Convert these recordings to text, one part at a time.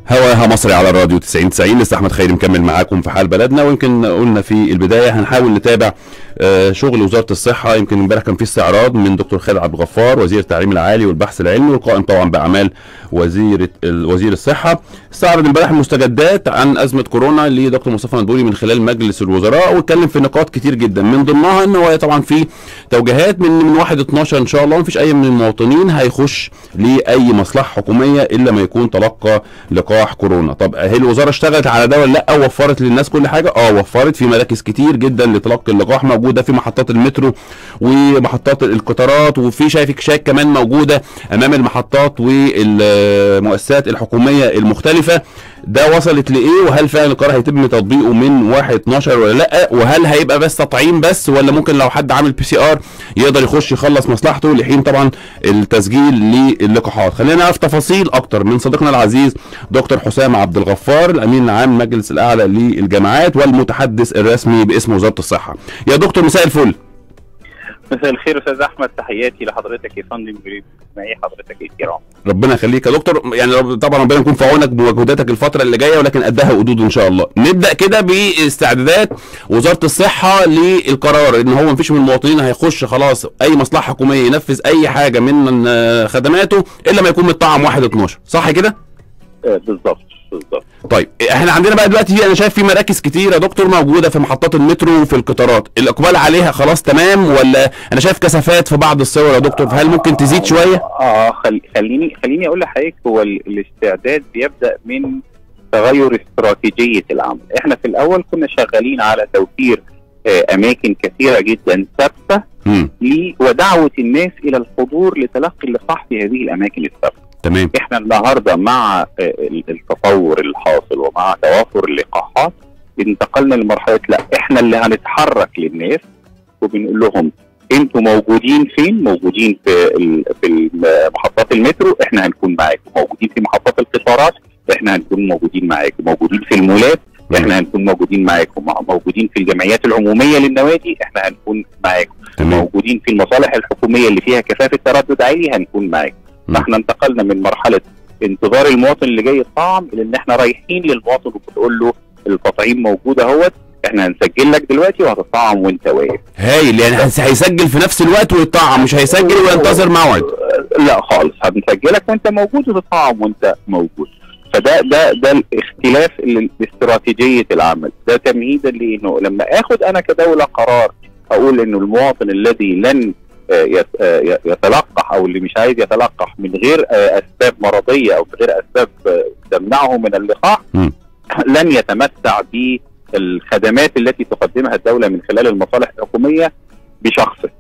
هواها مصري على الراديو 90 90 لسه احمد خيري مكمل معاكم في حال بلدنا ويمكن قلنا في البدايه هنحاول نتابع آه، شغل وزاره الصحه يمكن امبارح كان في استعراض من دكتور خالد عبد الغفار وزير التعليم العالي والبحث العلمي والقائم طبعا باعمال وزير وزير الصحه استعرض امبارح المستجدات عن ازمه كورونا لدكتور مصطفى مدبولي من خلال مجلس الوزراء واتكلم في نقاط كتير جدا من ضمنها ان هو طبعا في توجيهات من من 1 12 ان شاء الله مفيش اي من المواطنين هيخش لاي مصلحه حكوميه الا ما يكون تلقى لقاح كورونا طب هل الوزاره اشتغلت على ده ولا لا وفرت للناس كل حاجه اه وفرت في مراكز كتير جدا لتلقي اللقاح موجوده في محطات المترو ومحطات القطارات وفي شايفك شاك كمان موجوده امام المحطات والمؤسسات الحكوميه المختلفه ده وصلت لايه وهل فعلا القرار هيتم تطبيقه من 1 12 ولا لا وهل هيبقى بس تطعيم بس ولا ممكن لو حد عامل بي سي ار يقدر يخش يخلص مصلحته لحين طبعا التسجيل للقاحات خلينا نعرف تفاصيل اكتر من صديقنا العزيز دكتور حسام عبد الغفار الامين العام المجلس الاعلى للجامعات والمتحدث الرسمي باسم وزاره الصحه يا دكتور مساء الفل مساء الخير استاذ احمد تحياتي لحضرتك يا فندم ايه حضرتك الكرام ربنا يخليك يا دكتور يعني رب- طبعا ربنا يكون في عونك بمجهوداتك الفتره اللي جايه ولكن قدها وقدود ان شاء الله نبدا كده باستعدادات وزاره الصحه للقرار ان هو مفيش من المواطنين هيخش خلاص اي مصلحه حكوميه ينفذ اي حاجه من آه، خدماته الا ما يكون متطعم 1 12 صح كده آه بالظبط بالظبط طيب احنا عندنا بقى دلوقتي في انا شايف في مراكز كتير يا دكتور موجوده في محطات المترو وفي القطارات الاقبال عليها خلاص تمام ولا انا شايف كثافات في بعض الصور يا دكتور فهل ممكن تزيد شويه اه خل... خليني خليني اقول لحضرتك هو ال... الاستعداد بيبدا من تغير استراتيجيه العمل احنا في الاول كنا شغالين على توفير آه اماكن كثيره جدا ثابته امم لي ودعوه الناس الى الحضور لتلقي اللقاح في هذه الاماكن الثابته تمام احنا النهارده مع آه، ال- التطور الحاصل ومع توافر اللقاحات انتقلنا لمرحله لا احنا اللي هنتحرك للناس وبنقول لهم انتوا موجودين فين؟ موجودين في ال- في ال- محطات المترو احنا هنكون معاكم، موجودين في محطات القطارات احنا هنكون موجودين معاكم، موجودين في المولات احنا هنكون موجودين معاكم، مع- موجودين في الجمعيات العموميه للنوادي احنا هنكون معاكم، تمام موجودين في المصالح الحكوميه اللي فيها كثافه تردد عالي هنكون معاكم. مم. فاحنا انتقلنا من مرحله انتظار المواطن اللي جاي يطعم الى ان احنا رايحين للمواطن وبنقول له التطعيم موجود اهوت احنا هنسجل لك دلوقتي وهتطعم وانت واقف هايل يعني هيس- هيسجل في نفس الوقت ويطعم مش هيسجل وينتظر موعد آه، لا خالص هنسجلك وانت موجود وتطعم وانت موجود فده ده ده الاختلاف اللي- باستراتيجيه العمل ده تمهيدا لانه لما اخد انا كدوله قرار اقول انه المواطن الذي لن آه، يت- آه، ي- يتلقح او اللي مش عايز يتلقح من غير آه، اسباب مرضيه او من غير اسباب آه، تمنعه من اللقاح مم. لن يتمتع بالخدمات التي تقدمها الدوله من خلال المصالح الحكوميه بشخصه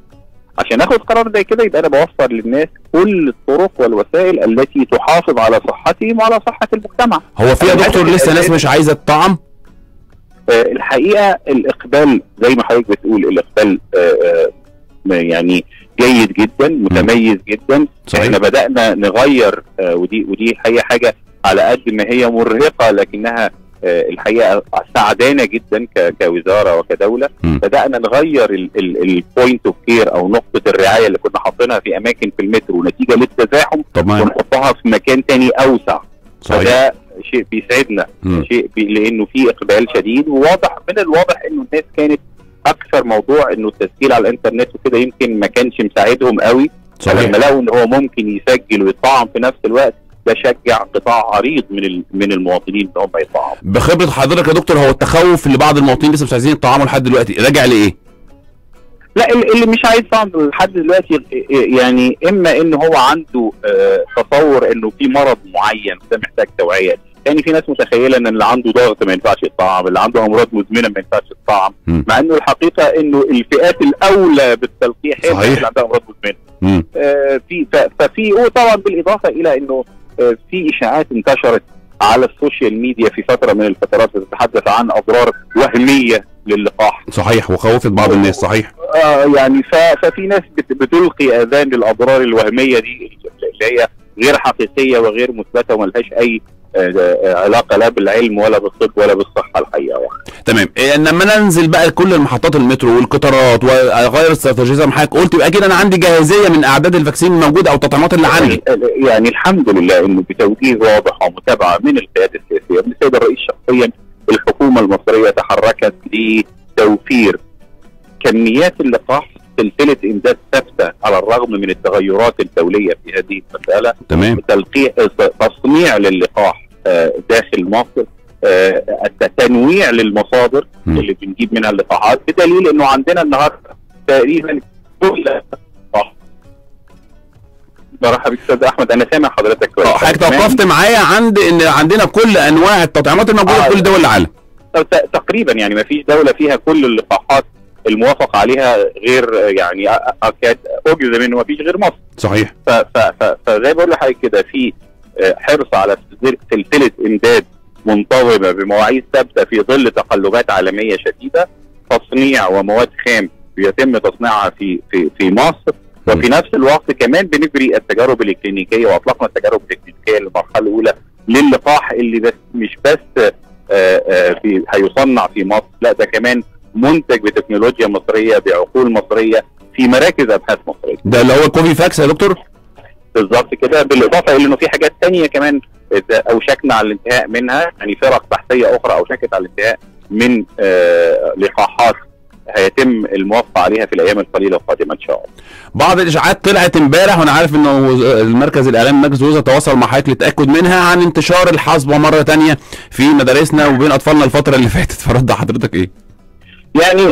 عشان اخد قرار زي كده يبقى انا بوفر للناس كل الطرق والوسائل التي تحافظ على صحتهم وعلى صحه المجتمع. هو في يا دكتور لسه ناس مش عايزه تطعم آه الحقيقه الاقبال زي ما حضرتك بتقول الاقبال آه آه يعني جيد جدا متميز جدا صحيح. احنا بدانا نغير آه ودي ودي الحقيقه حاجه على قد ما هي مرهقه لكنها آه الحقيقه ساعدانا جدا ك- كوزاره وكدوله مم. بدانا نغير البوينت اوف كير او نقطه الرعايه اللي كنا حاطينها في اماكن في المترو نتيجه للتزاحم طبعا ونحطها في مكان تاني اوسع صحيح فده شيء بيسعدنا مم. شيء بي لانه في اقبال شديد وواضح من الواضح انه الناس كانت اكثر موضوع انه التسجيل على الانترنت وكده يمكن ما كانش مساعدهم قوي فلما صحيح لقوا ان هو ممكن يسجل ويطعم في نفس الوقت ده شجع قطاع عريض من ال- من المواطنين ان هم يطعموا بخبره حضرتك يا دكتور هو التخوف اللي بعض المواطنين لسه مش عايزين يطعموا لحد دلوقتي راجع لايه؟ لا ال- اللي مش عايز طعم لحد دلوقتي يعني اما ان هو عنده آه، تصور انه في مرض معين ده محتاج توعيه يعني في ناس متخيله ان اللي عنده ضغط ما ينفعش يطعم اللي عنده امراض مزمنه ما ينفعش يطعم مم. مع انه الحقيقه انه الفئات الاولى بالتلقيح هي الناس صحيح. اللي عندها امراض مزمنه مم. آه، في ف- ففي وطبعا بالاضافه الى انه آه، في اشاعات انتشرت على السوشيال ميديا في فتره من الفترات بتتحدث عن اضرار وهميه للقاح صحيح وخوفت بعض الناس صحيح آه يعني ف- ففي ناس بت- بتلقي اذان للاضرار الوهميه دي اللي هي غير حقيقيه وغير مثبته وملهاش اي آه، آه، علاقه لا بالعلم ولا بالطب ولا بالصحه الحقيقه يعني. تمام إيه لما انا انزل بقى كل المحطات المترو والقطارات واغير استراتيجيه زي ما حضرتك قلت يبقى اكيد انا عندي جاهزيه من اعداد الفاكسين الموجوده او التطعيمات اللي عندي يعني الحمد لله انه بتوجيه واضح ومتابعه من القياده السياسيه من السيد الرئيس شخصيا الحكومه المصريه تحركت لتوفير كميات اللقاح سلسله امداد ثابته على الرغم من التغيرات الدوليه في هذه المساله تمام تلقيح تصنيع للقاح آه، داخل مصر آه، التنويع للمصادر مم. اللي بنجيب منها اللقاحات بدليل انه عندنا النهارده تقريبا كل لقاح مرحبا بك استاذ احمد انا سامع حضرتك كويس اه حضرتك توقفت معايا عند ان عندنا كل انواع التطعيمات الموجوده آه. في كل دول العالم ت- تقريبا يعني ما فيش دوله فيها كل اللقاحات الموافق عليها غير آه، يعني أ- أ- اكاد اجزم انه ما فيش غير مصر صحيح ف- ف- ف- فزي بقول لحضرتك كده في آه، حرص على سلسلة- سلسله امداد منتظمه بمواعيد ثابته في ظل تقلبات عالميه شديده تصنيع ومواد خام بيتم تصنيعها في في في مصر وفي نفس الوقت كمان بنجري التجارب الكلينيكيه واطلقنا التجارب الكلينيكيه للمرحله الاولى للقاح اللي بس مش بس آه، آه، في هيصنع في مصر لا ده كمان منتج بتكنولوجيا مصريه بعقول مصريه في مراكز ابحاث مصريه ده اللي هو الكوفي فاكس يا دكتور بالظبط كده بالاضافه الى انه في حاجات تانية كمان إذا اوشكنا على الانتهاء منها يعني فرق بحثيه اخرى اوشكت على الانتهاء من آه لقاحات هيتم الموافقه عليها في الايام القليله القادمه ان شاء الله. بعض الاشاعات طلعت امبارح وانا عارف انه وز- المركز الاعلامي مجلس الوزراء تواصل مع حضرتك للتاكد منها عن انتشار الحصبه مره تانية في مدارسنا وبين اطفالنا الفتره اللي فاتت فرد حضرتك ايه؟ يعني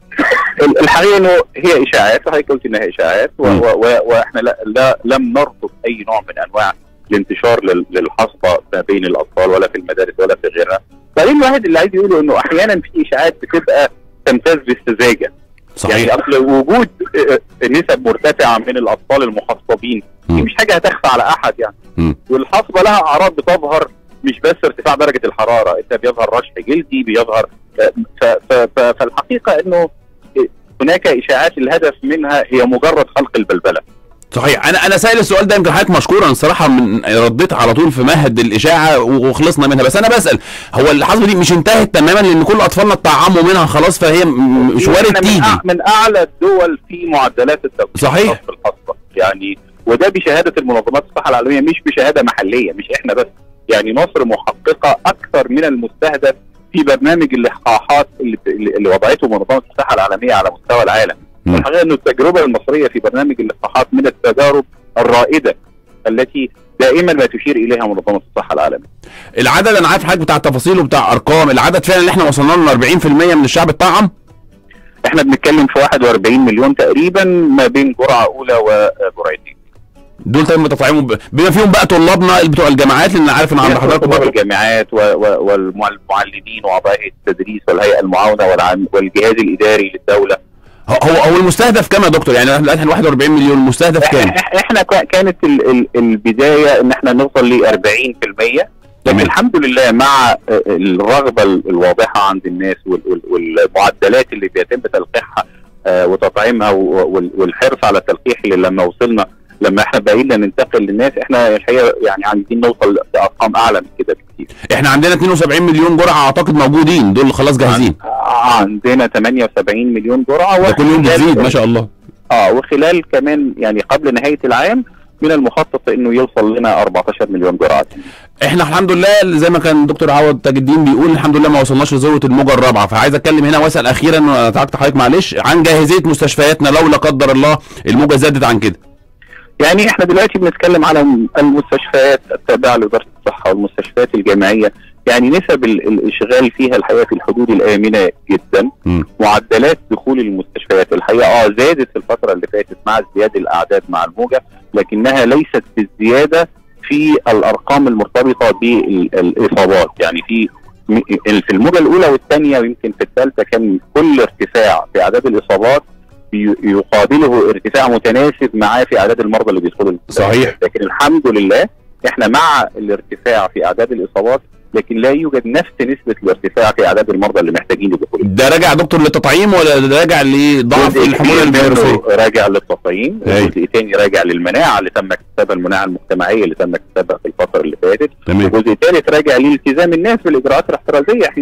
ال- الحقيقه انه هي اشاعات وحضرتك قلت انها اشاعات و- مم. و- و- واحنا لا, لا لم نرفض اي نوع من انواع الانتشار لل- للحصبه ما بين الاطفال ولا في المدارس ولا في غيرها. بعدين الواحد اللي عايز يقوله انه احيانا في اشاعات بتبقى تمتاز بالسذاجه يعني صحيح اصل وجود آه، آه، نسب مرتفعه من الاطفال المحصبين دي مم. مش حاجه هتخفى على احد يعني مم. والحصبه لها اعراض بتظهر مش بس ارتفاع درجه الحراره انت بيظهر رشح جلدي بيظهر آه، ف- ف- ف- فالحقيقه انه آه، هناك اشاعات الهدف منها هي مجرد خلق البلبله صحيح انا انا سائل السؤال ده يمكن حضرتك مشكورا الصراحه من رديت على طول في مهد الاشاعه وخلصنا منها بس انا بسال هو الحصبه دي مش انتهت تماما لان كل اطفالنا اتطعموا منها خلاص فهي م- مش وارد إحنا من تيجي أع- من اعلى الدول في معدلات التوقيت صحيح. في الحصبه يعني وده بشهاده المنظمات الصحه العالميه مش بشهاده محليه مش احنا بس يعني مصر محققه اكثر من المستهدف في برنامج اللقاحات اللي, اللي وضعته منظمه الصحه العالميه على مستوى العالم مم. الحقيقه انه التجربه المصريه في برنامج اللقاحات من التجارب الرائده التي دائما ما تشير اليها منظمه الصحه العالميه العدد انا عارف حضرتك بتاع التفاصيل وبتاع ارقام العدد فعلا اللي احنا وصلنا له 40% من الشعب اتطعم احنا بنتكلم في 41 مليون تقريبا ما بين جرعه اولى وجرعتين دول تم تطعيمهم ب- بما فيهم بقى طلابنا اللي بتوع الجامعات لان انا عارف ان عند حضرتك طلاب برضه الجامعات و- و- والمعلمين واعضاء هيئه التدريس والهيئه المعاونه والعام- والجهاز الاداري للدوله هو هو المستهدف كام يا دكتور يعني دلوقتي احنا 41 مليون المستهدف كام إح- احنا كا- كانت ال- ال- البدايه ان احنا نوصل ل 40% لكن تمام. الحمد لله مع آه، الرغبه ال- الواضحه عند الناس وال- وال- والمعدلات اللي بيتم تلقيحها آه، وتطعيمها و- وال- والحرص على التلقيح اللي لما وصلنا لما احنا بقينا ننتقل للناس احنا الحقيقه يعني عايزين نوصل لارقام اعلى من كده بكتير احنا عندنا 72 مليون جرعه اعتقد موجودين دول خلاص جاهزين عندنا 78 مليون جرعه ده كل يوم وخلال- بتزيد ما شاء الله اه وخلال كمان يعني قبل نهايه العام من المخطط انه يوصل لنا 14 مليون جرعه احنا الحمد لله زي ما كان دكتور عوض تاج الدين بيقول الحمد لله ما وصلناش لذروه الموجه الرابعه فعايز اتكلم هنا واسال اخيرا وانا تعبت حضرتك معلش عن جاهزيه مستشفياتنا لو لا قدر الله الموجه زادت عن كده يعني احنا دلوقتي بنتكلم على المستشفيات التابعه لوزاره الصحه والمستشفيات الجامعيه يعني نسب ال- الاشغال فيها الحقيقه في الحدود الامنه جدا مم. معدلات دخول المستشفيات الحقيقه اه زادت في الفتره اللي فاتت مع ازدياد الاعداد مع الموجه لكنها ليست بالزياده في الارقام المرتبطه بالاصابات يعني في م- في الموجه الاولى والثانيه ويمكن في الثالثه كان كل ارتفاع في اعداد الاصابات بي- يقابله ارتفاع متناسب معاه في اعداد المرضى اللي بيدخلوا المستشفيات. صحيح. لكن الحمد لله احنا مع الارتفاع في اعداد الاصابات لكن لا يوجد نفس نسبه الارتفاع في اعداد المرضى اللي محتاجين لدخول ده راجع يا دكتور للتطعيم ولا ده راجع لضعف جزء الحموله كبير منه الفيروسيه راجع للتطعيم أي. وجزء تاني راجع للمناعه اللي تم اكتسابها المناعه المجتمعيه اللي تم اكتسابها في الفتره اللي فاتت تمام وجزء ثالث راجع لالتزام الناس بالاجراءات الاحترازيه احنا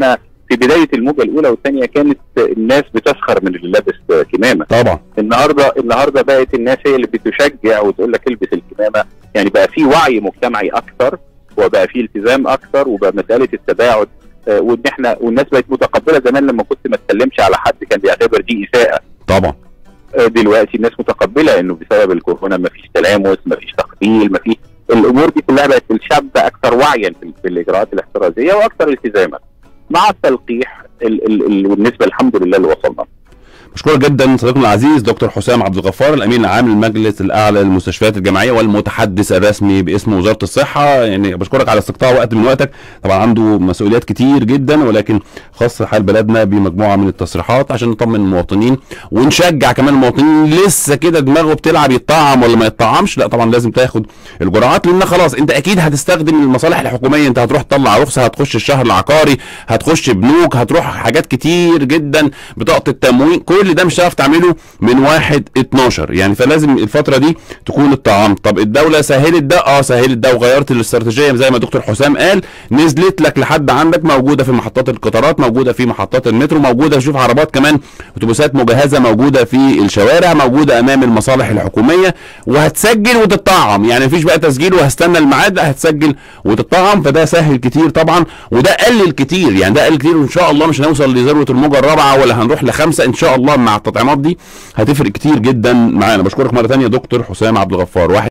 في بدايه الموجه الاولى والثانيه كانت الناس بتسخر من اللي لابس كمامه طبعا النهارده النهارده بقت الناس هي اللي بتشجع وتقول لك البس الكمامه يعني بقى في وعي مجتمعي اكثر وبقى في التزام اكثر وبقى مساله التباعد آه، وان احنا والناس بقت متقبله زمان لما كنت ما اتكلمش على حد كان بيعتبر دي اساءه طبعا آه، دلوقتي الناس متقبله انه بسبب الكورونا ما فيش تلامس ما فيش تقبيل ما فيش الامور دي كلها بقت الشاب اكثر وعيا في, في الاجراءات الاحترازيه واكثر التزاما مع التلقيح ال ال ال والنسبه الحمد لله اللي وصلنا بشكرك جدا صديقنا العزيز دكتور حسام عبد الغفار الامين العام للمجلس الاعلى للمستشفيات الجامعيه والمتحدث الرسمي باسم وزاره الصحه يعني بشكرك على استقطاع وقت من وقتك طبعا عنده مسؤوليات كتير جدا ولكن خاص حال بلدنا بمجموعه من التصريحات عشان نطمن المواطنين ونشجع كمان المواطنين لسه كده دماغه بتلعب يطعم ولا ما يطعمش لا طبعا لازم تاخد الجرعات لان خلاص انت اكيد هتستخدم المصالح الحكوميه انت هتروح تطلع رخصه هتخش الشهر العقاري هتخش بنوك هتروح حاجات كتير جدا بطاقه التموين كل ده مش هتعرف تعمله من 1 12 يعني فلازم الفتره دي تكون اتطعمت طب الدوله سهلت ده اه سهلت ده وغيرت الاستراتيجيه زي ما دكتور حسام قال نزلت لك لحد عندك موجوده في محطات القطارات موجوده في محطات المترو موجوده شوف عربات كمان اتوبيسات مجهزه موجوده في الشوارع موجوده امام المصالح الحكوميه وهتسجل وتطعم يعني مفيش بقى تسجيل وهستنى الميعاد لا هتسجل وتطعم فده سهل كتير طبعا وده قلل كتير يعني ده قلل كتير وان شاء الله مش هنوصل لذروه الموجه الرابعه ولا هنروح لخمسه ان شاء الله مع التطعيمات دي هتفرق كتير جدا معانا بشكرك مره ثانيه دكتور حسام عبد الغفار واحد